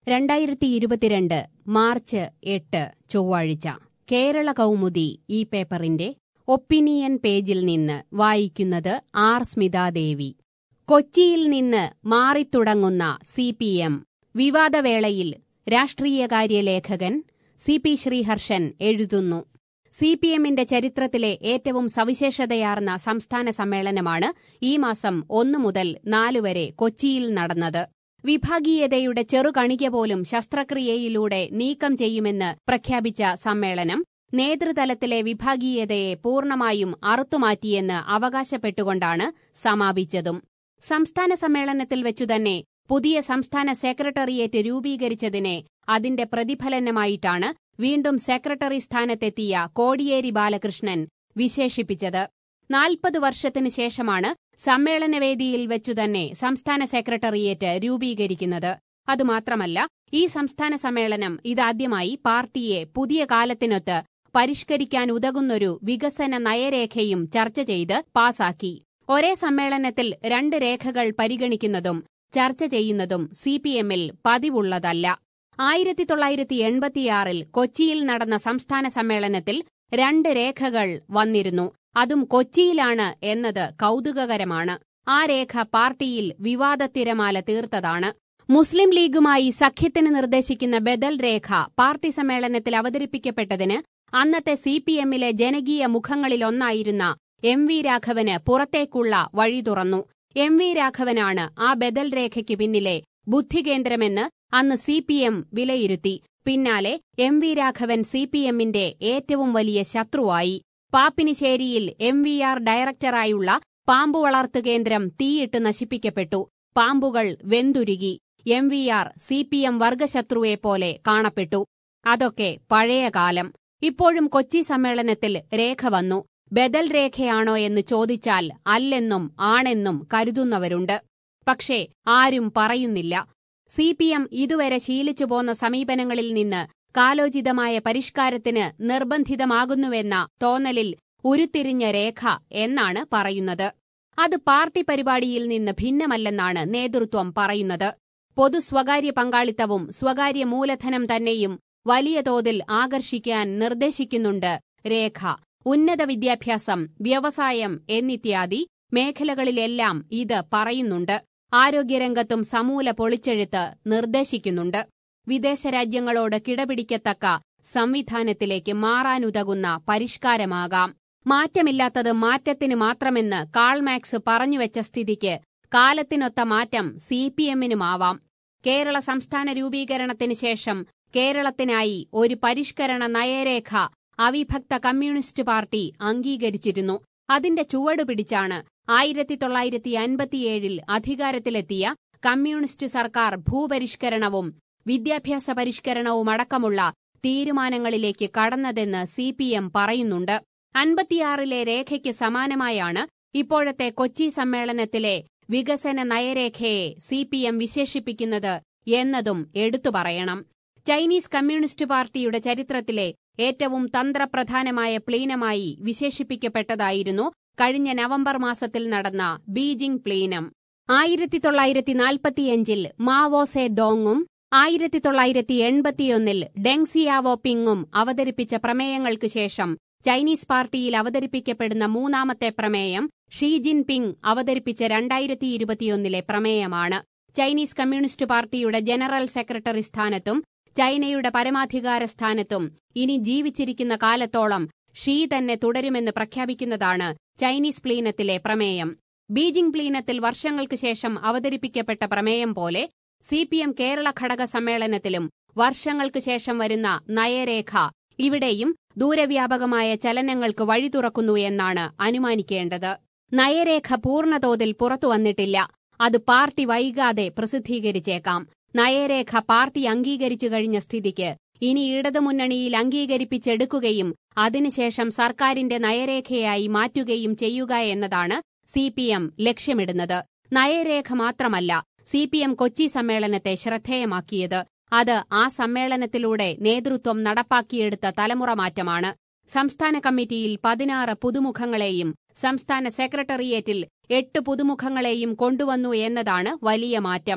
രണ്ടായിരത്തി ഇരുപത്തിരണ്ട് മാർച്ച് എട്ട് ചൊവ്വാഴ്ച കേരള കൗമുദി ഈ പേപ്പറിന്റെ ഒപ്പീനിയൻ പേജിൽ നിന്ന് വായിക്കുന്നത് ആർ സ്മിതാദേവി കൊച്ചിയിൽ നിന്ന് മാറിത്തുടങ്ങുന്ന സി പി എം വിവാദവേളയിൽ രാഷ്ട്രീയകാര്യ ലേഖകൻ സി പി ശ്രീഹർഷൻ എഴുതുന്നു സി പി എമ്മിന്റെ ചരിത്രത്തിലെ ഏറ്റവും സവിശേഷതയാർന്ന സംസ്ഥാന സമ്മേളനമാണ് ഈ മാസം ഒന്നു മുതൽ നാലു വരെ കൊച്ചിയിൽ നടന്നത് വിഭാഗീയതയുടെ ചെറുകണിക പോലും ശസ്ത്രക്രിയയിലൂടെ നീക്കം ചെയ്യുമെന്ന് പ്രഖ്യാപിച്ച സമ്മേളനം നേതൃതലത്തിലെ വിഭാഗീയതയെ പൂർണ്ണമായും അറുത്തുമാറ്റിയെന്ന് അവകാശപ്പെട്ടുകൊണ്ടാണ് സമാപിച്ചതും സംസ്ഥാന സമ്മേളനത്തിൽ വെച്ചുതന്നെ പുതിയ സംസ്ഥാന സെക്രട്ടേറിയറ്റ് രൂപീകരിച്ചതിനെ അതിന്റെ പ്രതിഫലനമായിട്ടാണ് വീണ്ടും സെക്രട്ടറി സ്ഥാനത്തെത്തിയ കോടിയേരി ബാലകൃഷ്ണൻ വിശേഷിപ്പിച്ചത് നാൽപ്പത് വർഷത്തിനു ശേഷമാണ് സമ്മേളനവേദിയിൽ വെച്ചുതന്നെ സംസ്ഥാന സെക്രട്ടേറിയറ്റ് രൂപീകരിക്കുന്നത് അതുമാത്രമല്ല ഈ സംസ്ഥാന സമ്മേളനം ഇതാദ്യമായി പാർട്ടിയെ പുതിയ കാലത്തിനൊത്ത് പരിഷ്കരിക്കാൻ ഉതകുന്നൊരു വികസന നയരേഖയും ചർച്ച ചെയ്ത് പാസാക്കി ഒരേ സമ്മേളനത്തിൽ രണ്ട് രേഖകൾ പരിഗണിക്കുന്നതും ചർച്ച ചെയ്യുന്നതും സി പി എമ്മിൽ പതിവുള്ളതല്ല ആയിരത്തി തൊള്ളായിരത്തി എൺപത്തിയാറിൽ കൊച്ചിയിൽ നടന്ന സംസ്ഥാന സമ്മേളനത്തിൽ രണ്ട് രേഖകൾ വന്നിരുന്നു അതും കൊച്ചിയിലാണ് എന്നത് കൗതുകകരമാണ് ആ രേഖ പാർട്ടിയിൽ വിവാദത്തിരമാല തീർത്തതാണ് മുസ്ലിം ലീഗുമായി സഖ്യത്തിന് നിർദ്ദേശിക്കുന്ന ബദൽ രേഖ പാർട്ടി സമ്മേളനത്തിൽ അവതരിപ്പിക്കപ്പെട്ടതിന് അന്നത്തെ സി പി എമ്മിലെ ജനകീയ മുഖങ്ങളിലൊന്നായിരുന്ന എം വി രാഘവന് പുറത്തേക്കുള്ള വഴി തുറന്നു എം വി രാഘവനാണ് ആ ബദൽ രേഖയ്ക്ക് പിന്നിലെ ബുദ്ധികേന്ദ്രമെന്ന് അന്ന് സി പി എം വിലയിരുത്തി പിന്നാലെ M V Raghavan C P എമ്മിന്റെ ഏറ്റവും വലിയ ശത്രുവായി പാപ്പിനിശ്ശേരിയിൽ എം വി ആർ ഡയറക്ടറായുള്ള പാമ്പു വളർത്തു കേന്ദ്രം തീയിട്ട് നശിപ്പിക്കപ്പെട്ടു പാമ്പുകൾ വെന്തുരുകി M V R C P M വർഗശത്രുവെപ്പോലെ കാണപ്പെട്ടു അതൊക്കെ പഴയ കാലം ഇപ്പോഴും കൊച്ചി സമ്മേളനത്തിൽ രേഖ വന്നു ബദൽ രേഖയാണോ എന്ന് ചോദിച്ചാൽ അല്ലെന്നും ആണെന്നും കരുതുന്നവരുണ്ട് പക്ഷേ ആരും പറയുന്നില്ല സി പി എം ഇതുവരെ ശീലിച്ചു പോന്ന സമീപനങ്ങളിൽ നിന്ന് കാലോചിതമായ പരിഷ്കാരത്തിന് നിർബന്ധിതമാകുന്നുവെന്ന തോന്നലിൽ ഉരുത്തിരിഞ്ഞ രേഖ എന്നാണ് പറയുന്നത് അത് പാർട്ടി പരിപാടിയിൽ നിന്ന് ഭിന്നമല്ലെന്നാണ് നേതൃത്വം പറയുന്നത് പൊതു സ്വകാര്യ പങ്കാളിത്തവും സ്വകാര്യ മൂലധനം തന്നെയും വലിയ തോതിൽ ആകർഷിക്കാൻ നിർദ്ദേശിക്കുന്നുണ്ട് രേഖ ഉന്നത വിദ്യാഭ്യാസം വ്യവസായം എന്നിത്യാദി മേഖലകളിലെല്ലാം ഇത് പറയുന്നുണ്ട് ആരോഗ്യരംഗത്തും സമൂല പൊളിച്ചെഴുത്ത് നിർദ്ദേശിക്കുന്നുണ്ട് വിദേശ രാജ്യങ്ങളോട് കിടപിടിക്കത്തക്ക സംവിധാനത്തിലേക്ക് മാറാനുതകുന്ന പരിഷ്കാരമാകാം മാറ്റമില്ലാത്തത് മാറ്റത്തിന് മാത്രമെന്ന് കാൾമാക്സ് പറഞ്ഞുവെച്ച സ്ഥിതിക്ക് കാലത്തിനൊത്ത മാറ്റം സി പി എമ്മിനുമാവാം കേരള സംസ്ഥാന രൂപീകരണത്തിന് ശേഷം കേരളത്തിനായി ഒരു പരിഷ്കരണ നയരേഖ അവിഭക്ത കമ്മ്യൂണിസ്റ്റ് പാർട്ടി അംഗീകരിച്ചിരുന്നു അതിന്റെ ചുവട് പിടിച്ചാണ് ആയിരത്തി തൊള്ളായിരത്തി അൻപത്തിയേഴിൽ അധികാരത്തിലെത്തിയ കമ്മ്യൂണിസ്റ്റ് സർക്കാർ ഭൂപരിഷ്കരണവും വിദ്യാഭ്യാസ പരിഷ്കരണവുമടക്കമുള്ള തീരുമാനങ്ങളിലേക്ക് കടന്നതെന്ന് സി പി എം പറയുന്നുണ്ട് അൻപത്തിയാറിലെ രേഖയ്ക്ക് സമാനമായാണ് ഇപ്പോഴത്തെ കൊച്ചി സമ്മേളനത്തിലെ വികസന നയരേഖയെ സി പി എം വിശേഷിപ്പിക്കുന്നത് എന്നതും എടുത്തു പറയണം ചൈനീസ് കമ്മ്യൂണിസ്റ്റ് പാർട്ടിയുടെ ചരിത്രത്തിലെ ഏറ്റവും തന്ത്രപ്രധാനമായ പ്ലീനമായി വിശേഷിപ്പിക്കപ്പെട്ടതായിരുന്നു കഴിഞ്ഞ നവംബർ മാസത്തിൽ നടന്ന ബീജിംഗ് പ്ലീനം ആയിരത്തി തൊള്ളായിരത്തി നാൽപ്പത്തിയഞ്ചിൽ മാവോ സെ ദോങ്ങും ആയിരത്തി തൊള്ളായിരത്തി എൺപത്തിയൊന്നിൽ ഡെങ് സിയാവോ പിങ്ങും അവതരിപ്പിച്ച പ്രമേയങ്ങൾക്ക് ശേഷം ചൈനീസ് പാർട്ടിയിൽ അവതരിപ്പിക്കപ്പെടുന്ന മൂന്നാമത്തെ പ്രമേയം ഷീ ജിൻ പിങ് അവതരിപ്പിച്ച രണ്ടായിരത്തി ഇരുപത്തിയൊന്നിലെ പ്രമേയമാണ് ചൈനീസ് കമ്മ്യൂണിസ്റ്റ് പാർട്ടിയുടെ ജനറൽ സെക്രട്ടറി സ്ഥാനത്തും ചൈനയുടെ പരമാധികാര സ്ഥാനത്തും ഇനി ജീവിച്ചിരിക്കുന്ന കാലത്തോളം ഷീ തന്നെ തുടരുമെന്ന് പ്രഖ്യാപിക്കുന്നതാണ് ചൈനീസ് പ്ലീനത്തിലെ പ്രമേയം ബീജിംഗ് പ്ലീനത്തിൽ വർഷങ്ങൾക്ക് ശേഷം അവതരിപ്പിക്കപ്പെട്ട പ്രമേയം പോലെ സി പി എം കേരള ഘടക സമ്മേളനത്തിലും വർഷങ്ങൾക്ക് ശേഷം വരുന്ന നയരേഖ ഇവിടെയും ദൂരവ്യാപകമായ ചലനങ്ങൾക്ക് വഴി തുറക്കുന്നു എന്നാണ് അനുമാനിക്കേണ്ടത് നയരേഖ പൂർണ്ണതോതിൽ പുറത്തു വന്നിട്ടില്ല അത് പാർട്ടി വൈകാതെ പ്രസിദ്ധീകരിച്ചേക്കാം നയരേഖ പാർട്ടി അംഗീകരിച്ചു കഴിഞ്ഞ സ്ഥിതിക്ക് ഇനി ഇടതുമുന്നണിയിൽ അംഗീകരിപ്പിച്ചെടുക്കുകയും അതിനുശേഷം സർക്കാരിന്റെ നയരേഖയായി മാറ്റുകയും ചെയ്യുക എന്നതാണ് സി പി എം ലക്ഷ്യമിടുന്നത് നയരേഖ മാത്രമല്ല സി പി എം കൊച്ചി സമ്മേളനത്തെ ശ്രദ്ധേയമാക്കിയത് അത് ആ സമ്മേളനത്തിലൂടെ നേതൃത്വം നടപ്പാക്കിയെടുത്ത തലമുറ മാറ്റമാണ് സംസ്ഥാന കമ്മിറ്റിയിൽ പതിനാറ് പുതുമുഖങ്ങളെയും സംസ്ഥാന സെക്രട്ടേറിയറ്റിൽ എട്ട് പുതുമുഖങ്ങളെയും കൊണ്ടുവന്നു എന്നതാണ് വലിയ മാറ്റം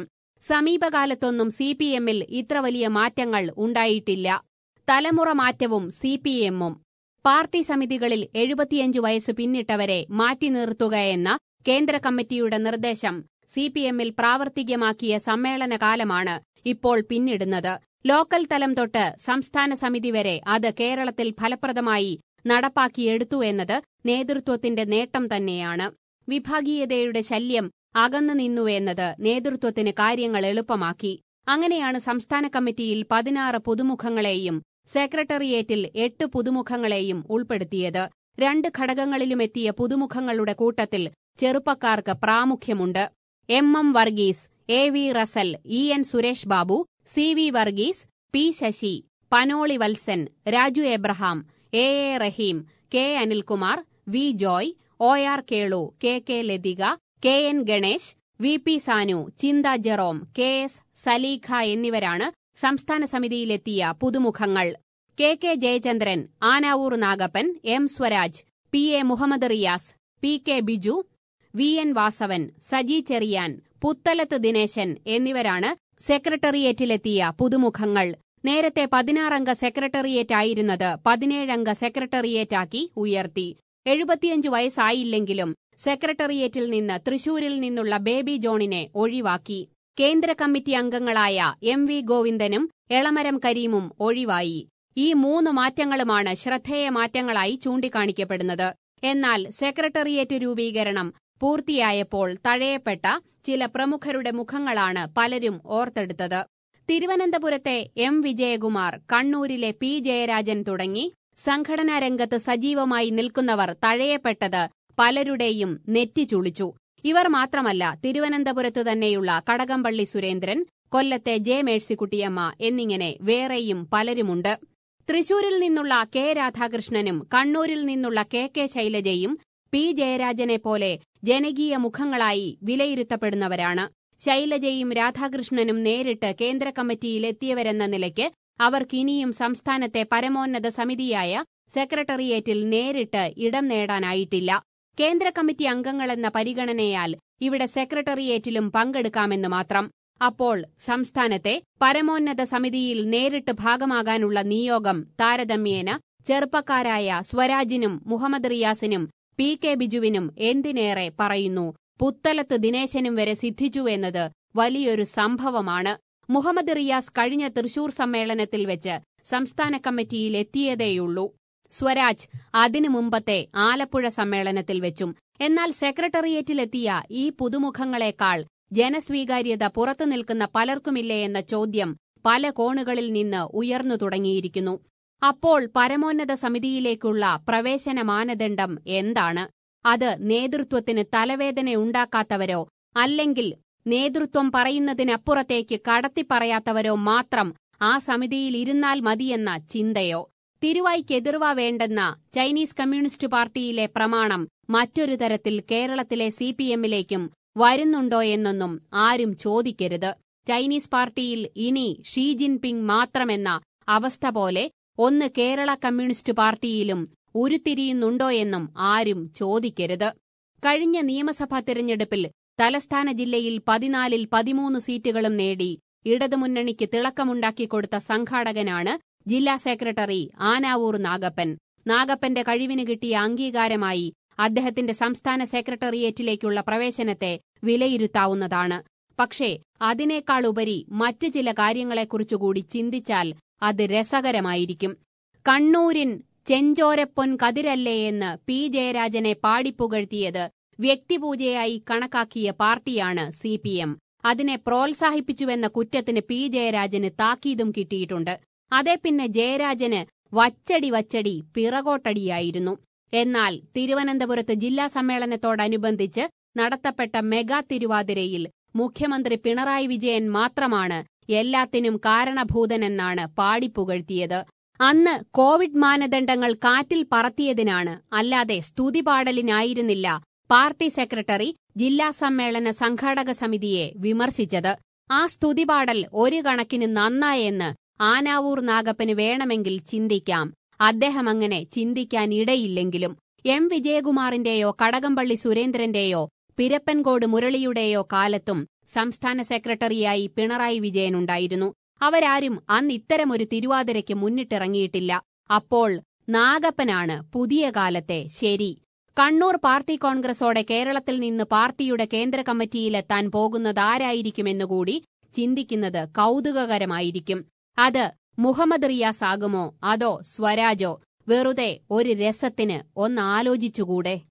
സമീപകാലത്തൊന്നും സി പി എമ്മിൽ ഇത്ര വലിയ മാറ്റങ്ങൾ ഉണ്ടായിട്ടില്ല തലമുറ മാറ്റവും സി പി എമ്മും പാർട്ടി സമിതികളിൽ എഴുപത്തിയഞ്ച് വയസ്സ് പിന്നിട്ടവരെ മാറ്റി നിർത്തുകയെന്ന കേന്ദ്ര കമ്മിറ്റിയുടെ നിർദ്ദേശം സി പി എമ്മിൽ പ്രാവർത്തികമാക്കിയ സമ്മേളനകാലമാണ് ഇപ്പോൾ പിന്നിടുന്നത് ലോക്കൽ തലം തൊട്ട് സംസ്ഥാന സമിതി വരെ അത് കേരളത്തിൽ ഫലപ്രദമായി നടപ്പാക്കിയെടുത്തു എന്നത് നേതൃത്വത്തിന്റെ നേട്ടം തന്നെയാണ് വിഭാഗീയതയുടെ ശല്യം അകന്നു നിന്നുവെന്നത് നേതൃത്വത്തിന് കാര്യങ്ങൾ എളുപ്പമാക്കി അങ്ങനെയാണ് സംസ്ഥാന കമ്മിറ്റിയിൽ പതിനാറ് പുതുമുഖങ്ങളെയും സെക്രട്ടേറിയറ്റിൽ എട്ട് പുതുമുഖങ്ങളെയും ഉൾപ്പെടുത്തിയത് രണ്ട് ഘടകങ്ങളിലുമെത്തിയ പുതുമുഖങ്ങളുടെ കൂട്ടത്തിൽ ചെറുപ്പക്കാർക്ക് പ്രാമുഖ്യമുണ്ട് M M Varghese A V Russel E N Suresh Babu C V Varghese P Sasi Panoli Valsan Raju Abraham A A Rahim K Anilkumar V Joy O R Kelu K K Lathika K N Ganesh V P Sanu Chintha Jerome K S Saleekha എന്നിവരാണ് സംസ്ഥാന സമിതിയിലെത്തിയ പുതുമുഖങ്ങൾ K K Jayachandran Anavoor Nagappan M Swaraj P A Muhammad Riyas P K Biju V N Vasavan Saji Cherian Puthalath Dineshan എന്നിവരാണ് സെക്രട്ടേറിയറ്റിലെത്തിയ പുതുമുഖങ്ങൾ നേരത്തെ പതിനാറംഗ secretariat ആയിരുന്നത് പതിനേഴംഗ സെക്രട്ടേറിയറ്റാക്കി ഉയർത്തി എഴുപത്തിയഞ്ച് വയസ്സായില്ലെങ്കിലും സെക്രട്ടേറിയറ്റിൽ നിന്ന് തൃശൂരിൽ നിന്നുള്ള ബേബി ജോണിനെ ഒഴിവാക്കി കേന്ദ്ര കമ്മിറ്റി അംഗങ്ങളായ എം വി ഗോവിന്ദനും എളമരം കരീമും ഒഴിവായി ഈ മൂന്ന് മാറ്റങ്ങളുമാണ് ശ്രദ്ധേയ മാറ്റങ്ങളായി ചൂണ്ടിക്കാണിക്കപ്പെടുന്നത് എന്നാൽ സെക്രട്ടേറിയറ്റ് രൂപീകരണം പൂർത്തിയായപ്പോൾ തഴയപ്പെട്ട ചില പ്രമുഖരുടെ മുഖങ്ങളാണ് പലരും ഓർത്തെടുത്തത് തിരുവനന്തപുരത്തെ എം വിജയകുമാർ കണ്ണൂരിലെ പി ജയരാജൻ തുടങ്ങി സംഘടനാ രംഗത്ത് സജീവമായി നിൽക്കുന്നവർ തഴയപ്പെട്ടത് പലരുടെയും നെറ്റിച്ചുളിച്ചു ഇവർ മാത്രമല്ല തിരുവനന്തപുരത്ത് തന്നെയുള്ള കടകംപള്ളി സുരേന്ദ്രൻ കൊല്ലത്തെ ജെ മേഴ്സിക്കുട്ടിയമ്മ എന്നിങ്ങനെ വേറെയും പലരുമുണ്ട് തൃശൂരിൽ നിന്നുള്ള കെ രാധാകൃഷ്ണനും കണ്ണൂരിൽ നിന്നുള്ള കെ കെ ശൈലജയും പി ജയരാജനെ പോലെ ജനകീയ മുഖങ്ങളായി വിലയിരുത്തപ്പെടുന്നവരാണ് ശൈലജയും രാധാകൃഷ്ണനും നേരിട്ട് കേന്ദ്ര കമ്മിറ്റിയിലെത്തിയവരെന്ന നിലയ്ക്ക് അവർക്കിനിയും സംസ്ഥാനത്തെ പരമോന്നത സമിതിയായ സെക്രട്ടേറിയറ്റിൽ നേരിട്ട് ഇടം നേടാനായിട്ടില്ല കേന്ദ്ര കമ്മിറ്റി അംഗങ്ങളെന്ന പരിഗണനയാൽ ഇവിടെ സെക്രട്ടേറിയറ്റിലും പങ്കെടുക്കാമെന്ന് മാത്രം അപ്പോൾ സംസ്ഥാനത്തെ പരമോന്നത സമിതിയിൽ നേരിട്ട് ഭാഗമാകാനുള്ള നിയോഗം താരതമ്യേന ചെറുപ്പക്കാരായ സ്വരാജിനും മുഹമ്മദ് റിയാസിനും പി കെ ബിജുവിനും എന്തിനേറെ പറയുന്നു പുത്തലത്ത് ദിനേശനും വരെ സിദ്ധിച്ചുവെന്നത് വലിയൊരു സംഭവമാണ് മുഹമ്മദ് റിയാസ് കഴിഞ്ഞ തൃശൂർ സമ്മേളനത്തിൽ വെച്ച് സംസ്ഥാന കമ്മിറ്റിയിൽ എത്തിയതേയുള്ളൂ സ്വരാജ് അതിനു മുമ്പത്തെ ആലപ്പുഴ സമ്മേളനത്തിൽ വെച്ചും എന്നാൽ സെക്രട്ടേറിയറ്റിലെത്തിയ ഈ പുതുമുഖങ്ങളെക്കാൾ ജനസ്വീകാര്യത പുറത്തു നിൽക്കുന്ന പലർക്കുമില്ലേ എന്ന ചോദ്യം പല കോണുകളിൽ നിന്ന് ഉയർന്നു തുടങ്ങിയിരിക്കുന്നു അപ്പോൾ പരമോന്നത സമിതിയിലേക്കുള്ള പ്രവേശന മാനദണ്ഡം എന്താണ് അത് നേതൃത്വത്തിന് തലവേദനയുണ്ടാക്കാത്തവരോ അല്ലെങ്കിൽ നേതൃത്വം പറയുന്നതിനപ്പുറത്തേക്ക് കടത്തിപ്പറയാത്തവരോ മാത്രം ആ സമിതിയിൽ ഇരുന്നാൽ മതിയെന്ന ചിന്തയോ തിരുവായ്ക്കെതിർവ വേണ്ടെന്ന ചൈനീസ് കമ്മ്യൂണിസ്റ്റ് പാർട്ടിയിലെ പ്രമാണം മറ്റൊരു തരത്തിൽ കേരളത്തിലെ സി പി എമ്മിലേക്കും വരുന്നുണ്ടോയെന്നൊന്നും ആരും ചോദിക്കരുത് ചൈനീസ് പാർട്ടിയിൽ ഇനി ഷീ ജിൻപിങ് മാത്രമെന്ന അവസ്ഥ പോലെ ഒന്ന് കേരള കമ്മ്യൂണിസ്റ്റ് പാർട്ടിയിലും ഉരുത്തിരിയുന്നുണ്ടോയെന്നും ആരും ചോദിക്കരുത് കഴിഞ്ഞ നിയമസഭാ തിരഞ്ഞെടുപ്പിൽ തലസ്ഥാന ജില്ലയിൽ പതിനാലിൽ പതിമൂന്ന് സീറ്റുകളും നേടി ഇടതുമുന്നണിക്ക് തിളക്കമുണ്ടാക്കിക്കൊടുത്ത സംഘാടകനാണ് ജില്ലാ സെക്രട്ടറി ആനാവൂർ നാഗപ്പൻ നാഗപ്പന്റെ കഴിവിന് കിട്ടിയ അംഗീകാരമായി അദ്ദേഹത്തിന്റെ സംസ്ഥാന സെക്രട്ടേറിയറ്റിലേക്കുള്ള പ്രവേശനത്തെ വിലയിരുത്താവുന്നതാണ് പക്ഷേ അതിനേക്കാളുപരി മറ്റ് ചില കാര്യങ്ങളെക്കുറിച്ചുകൂടി ചിന്തിച്ചാൽ അത് രസകരമായിരിക്കും കണ്ണൂരിൻ ചെഞ്ചോരപ്പൊൻ കതിരല്ലേ എന്ന് പി ജയരാജനെ പാടിപ്പുകഴ്ത്തിയത് വ്യക്തിപൂജയായി കണക്കാക്കിയ പാർട്ടിയാണ് സി പി എം അതിനെ പ്രോത്സാഹിപ്പിച്ചുവെന്ന കുറ്റത്തിന് പി ജയരാജന് താക്കീതും കിട്ടിയിട്ടുണ്ട് അതേ പിന്നെ ജയരാജന് വച്ചടി വച്ചടി പിറകോട്ടടിയായിരുന്നു എന്നാൽ തിരുവനന്തപുരത്ത് ജില്ലാ സമ്മേളനത്തോടനുബന്ധിച്ച് നടത്തപ്പെട്ട മെഗാ തിരുവാതിരയിൽ മുഖ്യമന്ത്രി പിണറായി വിജയൻ മാത്രമാണ് എല്ലാത്തിനും കാരണഭൂതനെന്നാണ് പാടിപ്പുകഴ്ത്തിയത് അന്ന് കോവിഡ് മാനദണ്ഡങ്ങൾ കാറ്റിൽ പറത്തിയതിനാണ് അല്ലാതെ സ്തുതിപാടലിനായിരുന്നില്ല പാർട്ടി സെക്രട്ടറി ജില്ലാ സമ്മേളന സംഘാടക സമിതിയെ വിമർശിച്ചത് ആ സ്തുതിപാടൽ ഒരു കണക്കിന് നന്നായെന്ന് ആനാവൂർ നാഗപ്പന് വേണമെങ്കിൽ ചിന്തിക്കാം അദ്ദേഹം അങ്ങനെ ചിന്തിക്കാനിടയില്ലെങ്കിലും എം വിജയകുമാറിന്റെയോ കടകംപള്ളി സുരേന്ദ്രന്റെയോ പിരപ്പൻകോട് മുരളിയുടെയോ കാലത്തും സംസ്ഥാന സെക്രട്ടറിയായി പിണറായി വിജയനുണ്ടായിരുന്നു അവരാരും അന്ന് ഇത്തരമൊരു തിരുവാതിരയ്ക്ക് മുന്നിട്ടിറങ്ങിയിട്ടില്ല അപ്പോൾ നാഗപ്പനാണ് പുതിയ കാലത്തെ ശരി കണ്ണൂർ പാർട്ടി കോൺഗ്രസോടെ കേരളത്തിൽ നിന്ന് പാർട്ടിയുടെ കേന്ദ്ര കമ്മിറ്റിയിലെത്താൻ പോകുന്നതാരായിരിക്കുമെന്നുകൂടി ചിന്തിക്കുന്നത് കൗതുകകരമായിരിക്കും അത് മുഹമ്മദ് റിയാസ് ആകുമോ അതോ സ്വരാജോ വെറുതെ ഒരു രസത്തിന് ഒന്നാലോചിച്ചുകൂടെ